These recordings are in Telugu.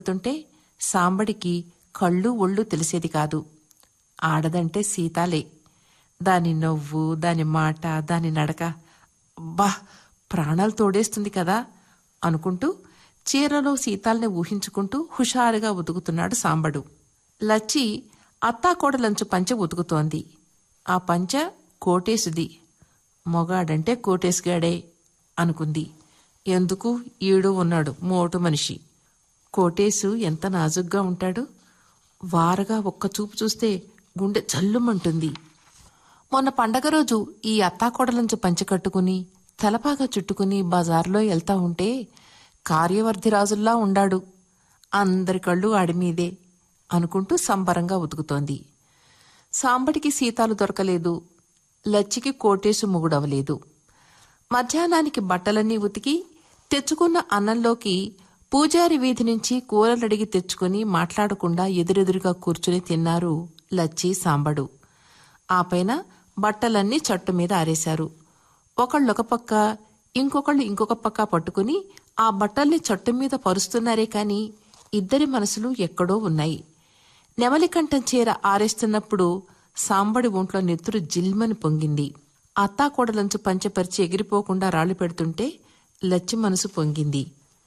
తుంటే సాంబడికి కళ్ళు ఒళ్ళు తెలిసేది కాదు ఆడదంటే సీతాలే దాని నవ్వు దాని మాట దాని నడక అబ్బా ప్రాణాలు తోడేస్తుంది కదా అనుకుంటూ చీరలో సీతాల్ని ఊహించుకుంటూ హుషారుగా ఉతుకుతున్నాడు సాంబడు లచ్చి అత్తాకోడలంచు పంచె ఉతుకుతోంది ఆ పంచ కోటేసుది మొగాడంటే కోటేసుగాడే అనుకుంది ఎందుకు ఈడు ఉన్నాడు మోటు మనిషి కోటేసు ఎంత నాజుగ్గా ఉంటాడు వారగా ఒక్క చూపు చూస్తే గుండె జల్లుమంటుంది మొన్న పండగ రోజు ఈ అత్తాకోడలంచు పంచె కట్టుకుని తలపాగా చుట్టుకుని బజార్లో వెళ్తా ఉంటే కార్యవర్ధిరాజుల్లా ఉండాడు అందరి కళ్ళు ఆడిమీదే అనుకుంటూ సంబరంగా ఉతుకుతోంది సాంబడికి సీతాలు దొరకలేదు లచ్చికి కోటేసు ముగుడవలేదు మధ్యాహ్నానికి బట్టలన్నీ ఉతికి తెచ్చుకున్న అన్నంలోకి పూజారి వీధి నుంచి కూరలడిగి తెచ్చుకుని మాట్లాడకుండా ఎదురెదురుగా కూర్చుని తిన్నారు లచ్చి సాంబడు ఆ పైన బట్టలన్నీ చట్టు మీద ఆరేశారు ఒకళ్ళొక పక్క ఇంకొకళ్ళు ఇంకొక పక్క పట్టుకుని ఆ బట్టల్ని చట్టు మీద పరుస్తున్నారే కాని ఇద్దరి మనసులు ఎక్కడో ఉన్నాయి నెమలికంఠం చీర ఆరేస్తున్నప్పుడు సాంబడి ఒంట్లో నెత్తురు జిల్మని పొంగింది అత్తాకోడలంచు పంచపరిచి ఎగిరిపోకుండా రాళ్లు పెడుతుంటే లచ్చి మనసు పొంగింది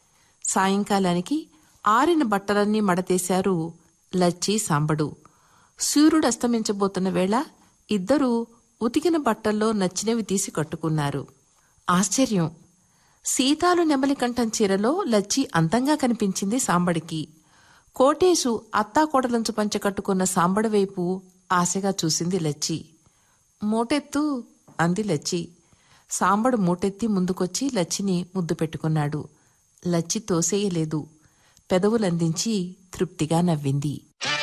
సాయంకాలానికి ఆరిన బట్టలన్నీ మడతేశారు లచ్చి సాంబడు సూర్యుడు అస్తమించబోతున్న వేళ ఇద్దరూ ఉతికిన బట్టల్లో నచ్చినవి తీసి కట్టుకున్నారు ఆశ్చర్యం సీతాలు నెమలికంఠం చీరలో లచ్చి అందంగా కనిపించింది సాంబడికి కోటేశు అత్తాకోడలంచు పంచ కట్టుకున్న సాంబడి వైపు ఆశగా చూసింది లచ్చి మూటెత్తు అంది లచ్చి సాంబడు మూటెత్తి ముందుకొచ్చి లచ్చిని ముద్దు పెట్టుకున్నాడు లచ్చి తోసేయలేదు పెదవులందించి తృప్తిగా నవ్వింది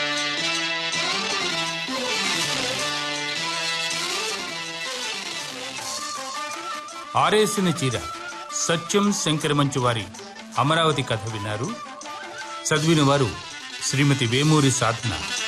ఆరేసిన చీర సత్యం శంకరమంచు వారి అమరావతి కథ విన్నారు చదివిన వారు శ్రీమతి వేమూరి సాధన